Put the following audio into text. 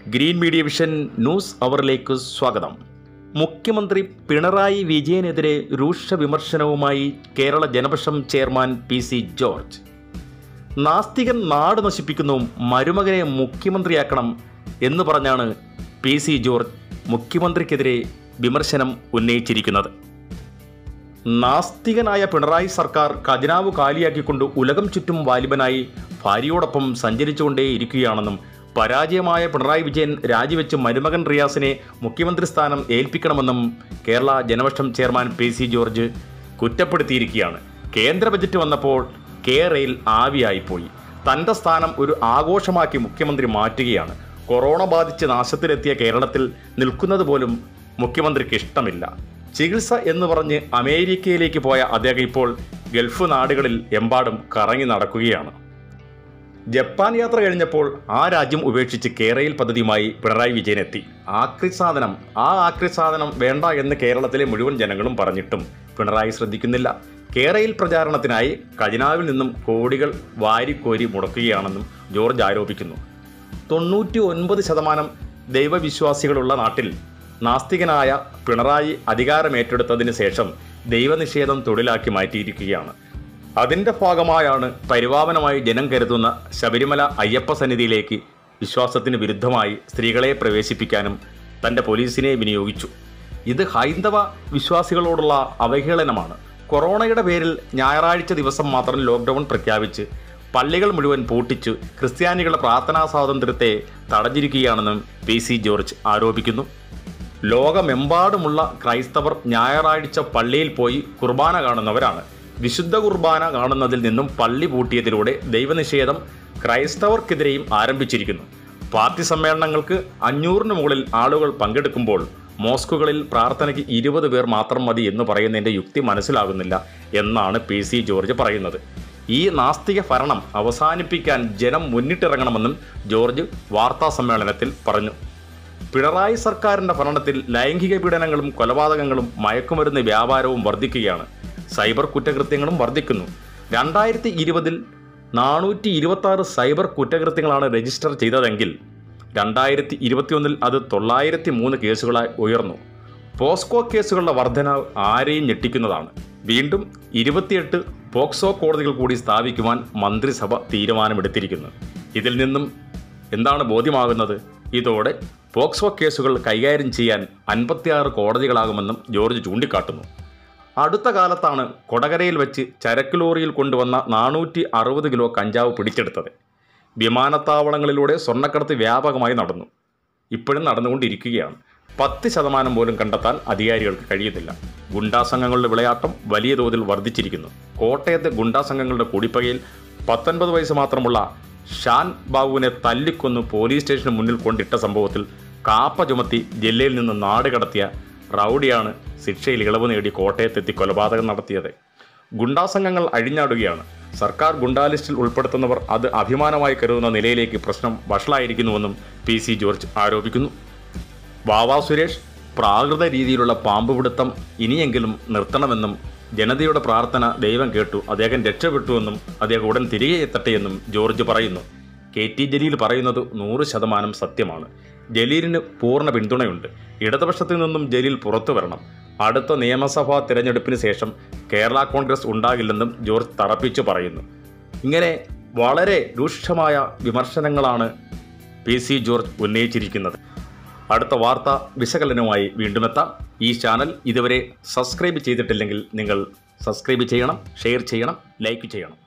green Media Vision News അവറിലേക്ക് സ്വാഗതം മുഖ്യമന്ത്രി പിണറായി വിജയനെതിരെ രൂക്ഷ വിമർശനവുമായി Kerala Janapaksham chairman P C George നാസ്തികൻ നാട് നശിപ്പിക്കുന്നു മരുമകനെ മുഖ്യമന്ത്രിയാക്കണം എന്ന് പറഞ്ഞാണ് പി സി ജോർജ് മുഖ്യമന്ത്രിക്കെതിരെ വിമർശനം ഉന്നയിച്ചിരിക്കുന്നത് നാസ്തികനായ പിണറായി സർക്കാർ ഖജനാവ് കാലിയാക്കിക്കൊണ്ട് ഉലകം ചുറ്റും വാലിബനായി ഭാര്യയോടൊപ്പം സഞ്ചരിച്ചുകൊണ്ടേയിരിക്കുകയാണെന്നും പരാജയമായ പിണറായി വിജയൻ രാജിവെച്ച് മരുമകൻ റിയാസിനെ മുഖ്യമന്ത്രി സ്ഥാനം ഏൽപ്പിക്കണമെന്നും Kerala Janapaksham chairman P C George കുറ്റപ്പെടുത്തിയിരിക്കുകയാണ് കേന്ദ്ര ബജറ്റ് വന്നപ്പോൾ കേരയിൽ ആവിയായിപ്പോയി തൻ്റെ സ്ഥാനം ഒരു ആഘോഷമാക്കി മുഖ്യമന്ത്രി മാറ്റുകയാണ് കൊറോണ ബാധിച്ച് നാശത്തിലെത്തിയ കേരളത്തിൽ നിൽക്കുന്നത് പോലും മുഖ്യമന്ത്രിക്ക് ഇഷ്ടമില്ല ചികിത്സ എന്ന് പറഞ്ഞ് അമേരിക്കയിലേക്ക് പോയ അദ്ദേഹം ഇപ്പോൾ ഗൾഫ് നാടുകളിൽ എമ്പാടും കറങ്ങി നടക്കുകയാണ് ജപ്പാൻ യാത്ര കഴിഞ്ഞപ്പോൾ ആ രാജ്യം ഉപേക്ഷിച്ച് കേരയിൽ പദ്ധതിയുമായി പിണറായി വിജയൻ എത്തി ആക്രി സാധനം ആ ആക്രി സാധനം വേണ്ട എന്ന് കേരളത്തിലെ മുഴുവൻ ജനങ്ങളും പറഞ്ഞിട്ടും പിണറായി ശ്രദ്ധിക്കുന്നില്ല കേരയിൽ പ്രചാരണത്തിനായി ഖജനാവിൽ നിന്നും കോടികൾ വാരിക്കോരി മുടക്കുകയാണെന്നും ജോർജ് ആരോപിക്കുന്നു തൊണ്ണൂറ്റി ഒൻപത് ശതമാനം ദൈവവിശ്വാസികളുള്ള നാട്ടിൽ നാസ്തികനായ പിണറായി അധികാരമേറ്റെടുത്തതിന് ശേഷം ദൈവനിഷേധം തൊഴിലാക്കി മാറ്റിയിരിക്കുകയാണ് അതിൻ്റെ ഭാഗമായാണ് പരിപാവനമായി ജനം കരുതുന്ന ശബരിമല അയ്യപ്പ സന്നിധിയിലേക്ക് വിശ്വാസത്തിന് വിരുദ്ധമായി സ്ത്രീകളെ പ്രവേശിപ്പിക്കാനും തൻ്റെ പോലീസിനെ വിനിയോഗിച്ചു ഇത് ഹൈന്ദവ വിശ്വാസികളോടുള്ള അവഹേളനമാണ് കൊറോണയുടെ പേരിൽ ഞായറാഴ്ച ദിവസം മാത്രം ലോക്ക്ഡൗൺ പ്രഖ്യാപിച്ച് പള്ളികൾ മുഴുവൻ പൂട്ടിച്ചു ക്രിസ്ത്യാനികളുടെ പ്രാർത്ഥനാ സ്വാതന്ത്ര്യത്തെ തടഞ്ഞിരിക്കുകയാണെന്നും പി സി ജോർജ് ആരോപിക്കുന്നു ലോകമെമ്പാടുമുള്ള ക്രൈസ്തവർ ഞായറാഴ്ച പള്ളിയിൽ പോയി കുർബാന കാണുന്നവരാണ് വിശുദ്ധ കുർബാന കാണുന്നതിൽ നിന്നും പള്ളി പൂട്ടിയതിലൂടെ ദൈവനിഷേധം ക്രൈസ്തവർക്കെതിരെയും ആരംഭിച്ചിരിക്കുന്നു പാർട്ടി സമ്മേളനങ്ങൾക്ക് അഞ്ഞൂറിന് മുകളിൽ ആളുകൾ പങ്കെടുക്കുമ്പോൾ മോസ്കുകളിൽ പ്രാർത്ഥനയ്ക്ക് ഇരുപത് പേർ മാത്രം മതി എന്ന് പറയുന്നതിൻ്റെ യുക്തി മനസ്സിലാകുന്നില്ല എന്നാണ് പി സി ജോർജ് പറയുന്നത് ഈ നാസ്തിക ഭരണം അവസാനിപ്പിക്കാൻ ജനം മുന്നിട്ടിറങ്ങണമെന്നും ജോർജ് വാർത്താ സമ്മേളനത്തിൽ പറഞ്ഞു പിണറായി സർക്കാരിന്റെ ഭരണത്തിൽ ലൈംഗിക പീഡനങ്ങളും കൊലപാതകങ്ങളും മയക്കുമരുന്ന് വ്യാപാരവും വർദ്ധിക്കുകയാണ് സൈബർ കുറ്റകൃത്യങ്ങളും വർദ്ധിക്കുന്നു രണ്ടായിരത്തി ഇരുപതിൽ നാനൂറ്റി ഇരുപത്തി ആറ് സൈബർ കുറ്റകൃത്യങ്ങളാണ് രജിസ്റ്റർ ചെയ്തതെങ്കിൽ രണ്ടായിരത്തി ഇരുപത്തിയൊന്നിൽ അത് തൊള്ളായിരത്തി മൂന്ന് കേസുകളായി ഉയർന്നു പോസ്കോ കേസുകളുടെ വർധന ആരെയും ഞെട്ടിക്കുന്നതാണ് വീണ്ടും ഇരുപത്തിയെട്ട് പോക്സോ കോടതികൾ കൂടി സ്ഥാപിക്കുവാൻ മന്ത്രിസഭ തീരുമാനമെടുത്തിരിക്കുന്നു ഇതിൽ നിന്നും എന്താണ് ബോധ്യമാകുന്നത് ഇതോടെ പോക്സോ കേസുകൾ കൈകാര്യം ചെയ്യാൻ അൻപത്തിയാറ് കോടതികളാകുമെന്നും ജോർജ് ചൂണ്ടിക്കാട്ടുന്നു അടുത്ത കാലത്താണ് കൊടകരയിൽ വെച്ച് ചരക്ക് ലോറിയിൽ കൊണ്ടുവന്ന നാനൂറ്റി അറുപത് കിലോ കഞ്ചാവ് പിടിച്ചെടുത്തത് വിമാനത്താവളങ്ങളിലൂടെ സ്വർണ്ണക്കടത്ത് വ്യാപകമായി നടന്നു ഇപ്പോഴും നടന്നുകൊണ്ടിരിക്കുകയാണ് പത്ത് ശതമാനം പോലും കണ്ടെത്താൻ അധികാരികൾക്ക് കഴിയുന്നില്ല ഗുണ്ടാ സംഘങ്ങളുടെ വിളയാട്ടം വലിയ തോതിൽ വർദ്ധിച്ചിരിക്കുന്നു കോട്ടയത്തെ ഗുണ്ടാ സംഘങ്ങളുടെ കൂടിപ്പകയിൽ പത്തൊൻപത് വയസ്സ് മാത്രമുള്ള ഷാൻ ബാബുവിനെ തല്ലിക്കൊന്ന് പോലീസ് സ്റ്റേഷന് മുന്നിൽ കൊണ്ടിട്ട സംഭവത്തിൽ കാപ്പ ചുമത്തി ജില്ലയിൽ നിന്ന് നാട് കടത്തിയ റൗഡിയാണ് ശിക്ഷയിൽ ഇളവ് നേടി കോട്ടയത്തെത്തി കൊലപാതകം നടത്തിയത് ഗുണ്ടാ സംഘങ്ങൾ അഴിഞ്ഞാടുകയാണ് സർക്കാർ ഗുണ്ടാ ലിസ്റ്റിൽ ഉൾപ്പെടുത്തുന്നവർ അത് അഭിമാനമായി കരുതുന്ന നിലയിലേക്ക് പ്രശ്നം വഷളായിരിക്കുന്നുവെന്നും പി സി ജോർജ് ആരോപിക്കുന്നു വാവാ സുരേഷ് പ്രാകൃത രീതിയിലുള്ള പാമ്പ് പിടുത്തം ഇനിയെങ്കിലും നിർത്തണമെന്നും ജനതയുടെ പ്രാർത്ഥന ദൈവം കേട്ടു അദ്ദേഹം രക്ഷപ്പെട്ടുവെന്നും അദ്ദേഹം ഉടൻ തിരികെ എത്തട്ടെ എന്നും ജോർജ് പറയുന്നു കെ ടി ജലീൽ പറയുന്നത് നൂറ് ശതമാനം സത്യമാണ് ജലീലിന് പൂർണ്ണ പിന്തുണയുണ്ട് ഇടതുപക്ഷത്തിൽ നിന്നും ജലീൽ പുറത്തു വരണം അടുത്ത നിയമസഭാ തിരഞ്ഞെടുപ്പിന് ശേഷം കേരള കോൺഗ്രസ് ഉണ്ടാകില്ലെന്നും ജോർജ് തറപ്പിച്ചു പറയുന്നു ഇങ്ങനെ വളരെ രൂക്ഷമായ വിമർശനങ്ങളാണ് പി സി ജോർജ് ഉന്നയിച്ചിരിക്കുന്നത് അടുത്ത വാർത്ത വിശകലനവുമായി വീണ്ടും എത്താം ഈ ചാനൽ ഇതുവരെ സബ്സ്ക്രൈബ് ചെയ്തിട്ടില്ലെങ്കിൽ നിങ്ങൾ സബ്സ്ക്രൈബ് ചെയ്യണം ഷെയർ ചെയ്യണം ലൈക്ക് ചെയ്യണം